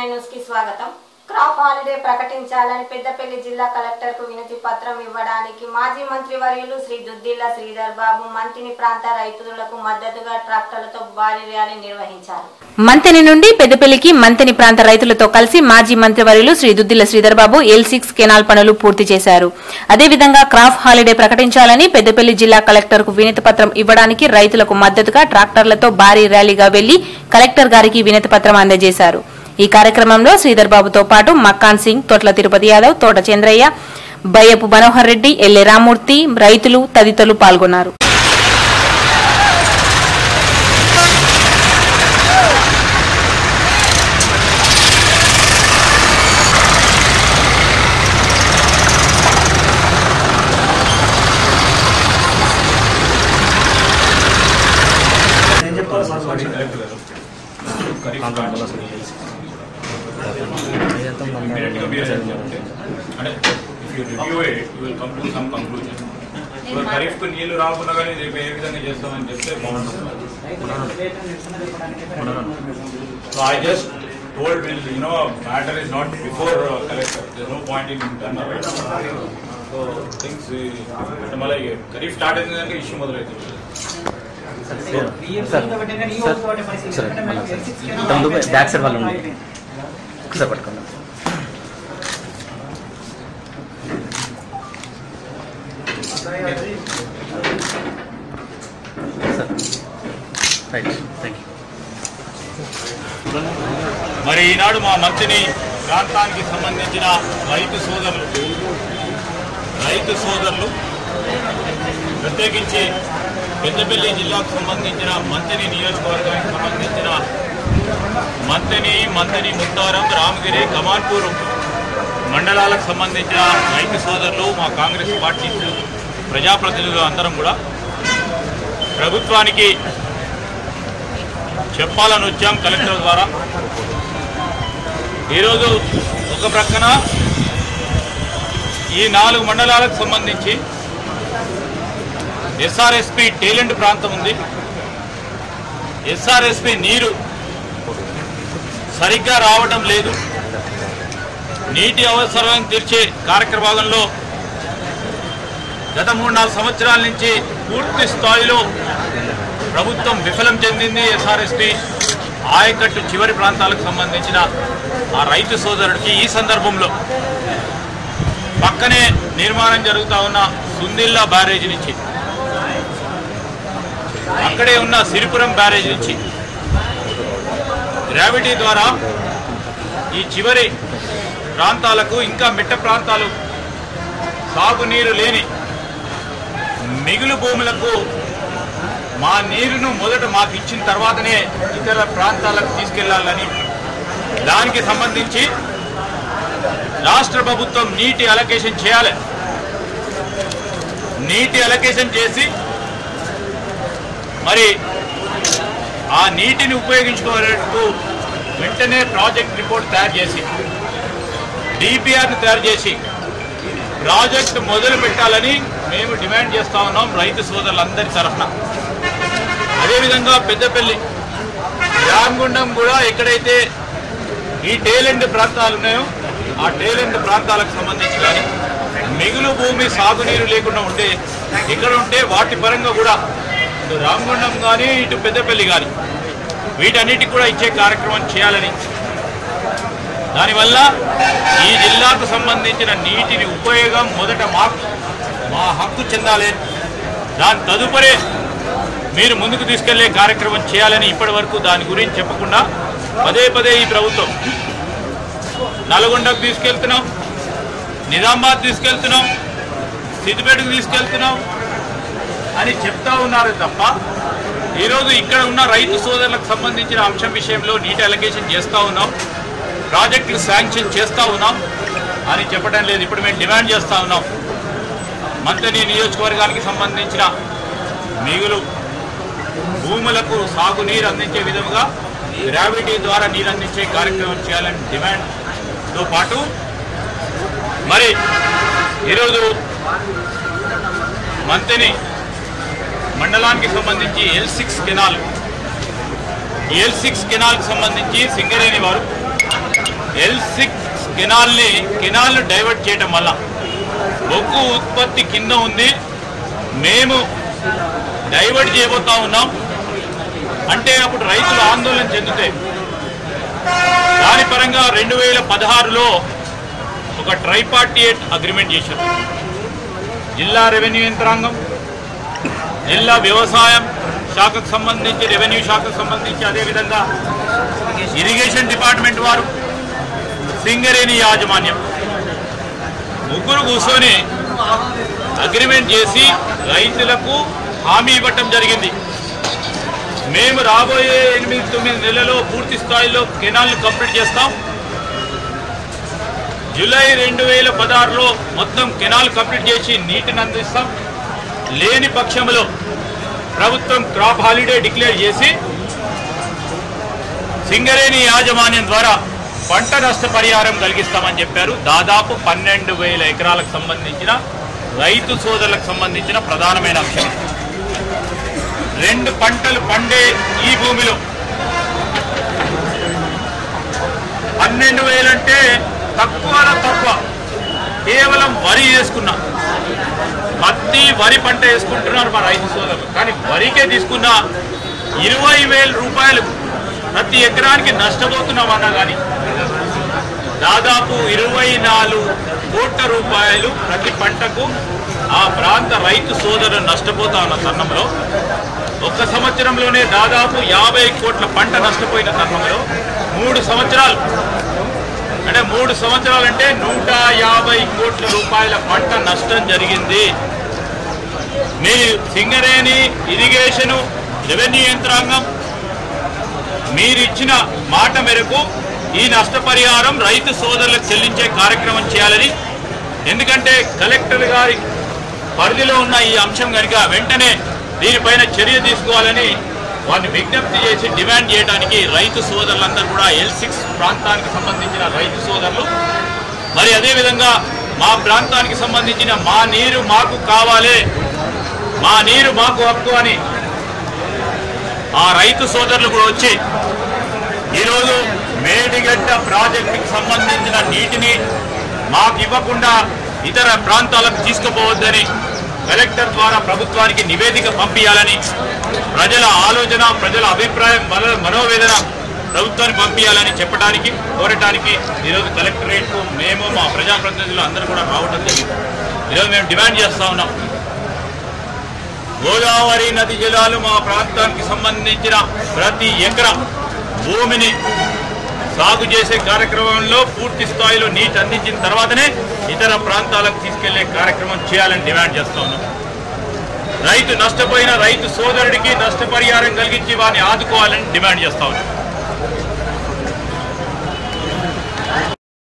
news కి స్వాగతం crop holiday ప్రకటించాలని పెద్దపల్లి జిల్లా కలెక్టర్ కు వినతి పత్రం ఇవ్వడానికి మాజీ మంత్రి వర్యులు శ్రీ దుద్దిల్ల శ్రీధర్ బాబు మంతిని ప్రాంత రైతులకు మద్దతుగా ట్రాక్టర్లతో భారీ ర్యాలీ నిర్వహించారు మంతెని నుండి పెద్దపల్లికి మంతెని ప్రాంత రైతులతో కలిసి మాజీ మంత్రివర్యులు Shri Duddilla Sridharbabu L six canal పనులు పూర్తి చేశారు అదేవిధంగా క్రాప్ హాలిడే ప్రకటించాలని పెద్దపల్లి జిల్లా కలెక్టర్ కు వినతి పత్రం ఇవ్వడానికి రైతులకు మద్దతుగా ట్రాక్టర్లతో భారీ ర్యాలీగా వెళ్లి కలెక్టర్ గారికి వినతి పత్రం అందజేశారు ఈ కార్యక్రమంలో శ్రీధర్బాబుతో పాటు మక్కాన్ సింగ్ తోట్ల తిరుపతి యాదవ్ తోట చంద్రయ్య బయ్యపు మనోహర్ రెడ్డి ఎల్లె రామూర్తి రైతులు తదితరులు పాల్గొన్నారు ఏం చెప్పాలి సార్ సారీ కలెక్టర్ గారు ఖరీఫ్ ఇమీడియట్గా మీరు ఏం చెప్తే అంటే if you review it you will come to some conclusion ఇప్పుడు ఖరీఫ్కు నీళ్లు రాకుండా కానీ రేపు ఏ విధంగా చేస్తామని చెప్తే బాగుంటుంది so I just told will you no matter is not before collector there no point in so things అంటే మళ్ళీ ఖరీఫ్ స్టార్ట్ అయింది కనుక ఇష్యూ మొదలవుతుంది బ్యాక్ సైడ్ వాళ్ళు ఉండండి ఒకసారి పట్టుకోండి సార్ రైట్ థ్యాంక్ యూ మరి ఈనాడు మా మంత్రిని ప్రాంతానికి సంబంధించిన రైతు సోదరులు రైతు సోదరులు ప్రత్యేకించి పెద్దపల్లి జిల్లాకు సంబంధించిన మంత్రి నియోజకవర్గానికి సంబంధించిన మంత్రిని మంత్రి ముత్తారం రామగిరి కమాన్పూర్ మండలాలకు సంబంధించిన రైతు సోదరులు మా కాంగ్రెస్ పార్టీ ప్రజాప్రతినిధులు అందరం కూడా ప్రభుత్వానికి చెప్పాలని వచ్చాం కలెక్టర్ ద్వారా ఈరోజు ఒక ప్రక్కన ఈ నాలుగు మండలాలకు సంబంధించి ఎస్ఆర్ఎస్పి టేలెంట్ ప్రాంతం ఉంది ఎస్ఆర్ఎస్పి నీరు సరిగ్గా రావడం లేదు నీటి అవసరాలను తీర్చే కార్యక్రమాలలో గత మూడు నాలుగు సంవత్సరాల నుంచి పూర్తి స్థాయిలో ప్రభుత్వం విఫలం చెందింది ఎస్ఆర్ఎస్పి ఆయకట్టు చివరి ప్రాంతాలకు సంబంధించిన ఆ రైతు సోదరుడికి ఈ సందర్భంలో పక్కనే నిర్మాణం జరుగుతూ ఉన్న సుందిల్లా బ్యారేజ్ నుంచి అక్కడే ఉన్న సిరిపురం బ్యారేజ్ నుంచి గ్రావిటీ ద్వారా ఈ చివరి ప్రాంతాలకు ఇంకా మిట్ట ప్రాంతాలు సాగునీరు లేని మిగులు భూములకు మా నీరును మొదట మాకు ఇచ్చిన తర్వాతనే ఇతర ప్రాంతాలకు తీసుకెళ్లాలని దానికి సంబంధించి రాష్ట్ర ప్రభుత్వం నీటి అలొకేషన్ చేయాలి నీటి అలొకేషన్ చేసి మరి ఆ నీటిని ఉపయోగించుకోవడానికి వెంటనే ప్రాజెక్ట్ రిపోర్ట్ తయారు చేసి డిపిఆర్ని తయారు చేసి ప్రాజెక్ట్ మొదలు పెట్టాలని మేము డిమాండ్ చేస్తా ఉన్నాం రైతు సోదరులందరి తరఫున అదేవిధంగా పెద్దపల్లి రామగుండం కూడా ఎక్కడైతే ఈ టేలెంట్ ప్రాంతాలు ఉన్నాయో ఆ టేలెంట్ ప్రాంతాలకు సంబంధించి కానీ మిగులు భూమి సాగునీరు లేకుండా ఉంటే ఇక్కడ ఉంటే వాటి పరంగా కూడా ఇటు రామగుండం కానీ ఇటు పెద్దపల్లి కానీ వీటన్నిటికి కూడా ఇచ్చే కార్యక్రమం చేయాలని దానివల్ల ఈ జిల్లాకు సంబంధించిన నీటిని ఉపయోగం మొదట మాకు మా హక్కు చెందాలి దాని తదుపరి మీరు ముందుకు తీసుకెళ్లే కార్యక్రమం చేయాలని ఇప్పటి వరకు దాని గురించి చెప్పకుండా పదే పదే ఈ ప్రభుత్వం నల్గొండకు తీసుకెళ్తున్నాం నిజామాబాద్ తీసుకెళ్తున్నాం సిద్దిపేటకు తీసుకెళ్తున్నాం అని చెప్తా ఉన్నారు తప్ప ఈరోజు ఇక్కడ ఉన్న రైతు సోదరులకు సంబంధించిన అంశం విషయంలో నీటి అలొకేషన్ చేస్తూ ఉన్నాం ప్రాజెక్టులు శాంక్షన్ చేస్తూ ఉన్నాం అని చెప్పడం లేదు ఇప్పుడు మేము డిమాండ్ చేస్తూ ఉన్నాం మంత్రి నియోజకవర్గానికి సంబంధించిన మిగులు భూములకు సాగునీరు అందించే విధంగా గ్రావిటీ ద్వారా నీరు అందించే కార్యక్రమం చేయాలని డిమాండ్తో పాటు మరి ఈరోజు మంత్రిని మండలానికి సంబంధించి L six canal L six కెనాల్కి సంబంధించి సింగరేణి వారు ఎల్ సిక్స్ కెనాల్ని కెనాల్ను డైవర్ట్ చేయడం వల్ల బొగ్గు ఉత్పత్తి కింద ఉంది మేము డైవర్ట్ చేయబోతా ఉన్నాం అంటే అప్పుడు రైతులు ఆందోళన చెందుతాయి దాని పరంగా రెండు వేల పదహారులో ఒక ట్రైపార్టియేట్ అగ్రిమెంట్ చేశారు జిల్లా రెవెన్యూ యంత్రాంగం జిల్లా వ్యవసాయం శాఖకు సంబంధించి రెవెన్యూ శాఖకు సంబంధించి అదేవిధంగా ఇరిగేషన్ డిపార్ట్మెంట్ వారు సింగరేణి యాజమాన్యం ముగ్గురు కూర్చొని అగ్రిమెంట్ చేసి రైతులకు హామీ ఇవ్వటం జరిగింది మేము రాబోయే ఎనిమిది తొమ్మిది నెలల్లో పూర్తి స్థాయిలో కెనాల్ని కంప్లీట్ చేస్తాం జూలై రెండు వేల పదహారులో మొత్తం కెనాల్ కంప్లీట్ చేసి నీటిని అందిస్తాం లేని పక్షంలో ప్రభుత్వం క్రాప్ హాలిడే డిక్లేర్ చేసి సింగరేణి యాజమాన్యం ద్వారా పంట నష్ట పరిహారం కలిగిస్తామని చెప్పారు దాదాపు పన్నెండు వేల ఎకరాలకు సంబంధించిన రైతు సోదరులకు సంబంధించిన ప్రధానమైన అంశం రెండు పంటలు పండే ఈ భూమిలో పన్నెండు వేలంటే తక్కువలో తక్కువ కేవలం వరి వేసుకున్నా పత్తి వరి పంట వేసుకుంటున్నారు మా రైతు సోదరులు కానీ వరికే తీసుకున్న ఇరవై వేల రూపాయలు ప్రతి ఎకరానికి నష్టపోతున్నాం అన్నా కానీ దాదాపు ఇరవై నాలుగు కోట్ల రూపాయలు ప్రతి పంటకు ఆ ప్రాంత రైతు సోదరులు నష్టపోతా ఉన్న తరుణంలో ఒక్క సంవత్సరంలోనే దాదాపు యాభై కోట్ల పంట నష్టపోయిన తరుణంలో మూడు సంవత్సరాలు అంటే మూడు సంవత్సరాలంటే నూట యాభై కోట్ల రూపాయల పంట నష్టం జరిగింది మీ సింగరేణి ఇరిగేషను రెవెన్యూ యంత్రాంగం మీరిచ్చిన మాట మేరకు ఈ నష్టపరిహారం రైతు సోదరులకు చెల్లించే కార్యక్రమం చేయాలని ఎందుకంటే కలెక్టర్ గారి పరిధిలో ఉన్న ఈ అంశం కనుక వెంటనే దీనిపైన చర్య తీసుకోవాలని వారిని విజ్ఞప్తి చేసి డిమాండ్ చేయడానికి రైతు సోదరులందరూ కూడా ఎల్ సిక్స్ ప్రాంతానికి సంబంధించిన రైతు సోదరులు మరి అదేవిధంగా మా ప్రాంతానికి సంబంధించిన మా నీరు మాకు కావాలి మా నీరు మాకు హక్కు అని ఆ రైతు సోదరులు కూడా వచ్చి ఈరోజు మేడిగడ్డ ప్రాజెక్టుకి సంబంధించిన నీటిని మాకు ఇవ్వకుండా ఇతర ప్రాంతాలకు తీసుకుపోవద్దని కలెక్టర్ ద్వారా ప్రభుత్వానికి నివేదిక పంపించాలని ప్రజల ఆలోచన ప్రజల అభిప్రాయం మన మనోవేదన ప్రభుత్వానికి పంపించాలని చెప్పడానికి కోరటానికి ఈరోజు కలెక్టరేట్కు మేము మా ప్రజాప్రతినిధులు అందరూ కూడా రావడం జరిగింది ఈరోజు మేము డిమాండ్ చేస్తా ఉన్నాం గోదావరి నది జలాలు మా ప్రాంతానికి సంబంధించిన ప్రతి ఎకరా భూమిని సాగు చేసే కార్యక్రమంలో పూర్తి స్థాయిలో నీటి అందించిన తర్వాతనే ఇతర ప్రాంతాలకు తీసుకెళ్లే కార్యక్రమం చేయాలని డిమాండ్ చేస్తా ఉన్నాం రైతు నష్టపోయిన రైతు సోదరుడికి నష్టపరిహారం కలిగించి వారిని ఆదుకోవాలని డిమాండ్ చేస్తా ఉన్నాం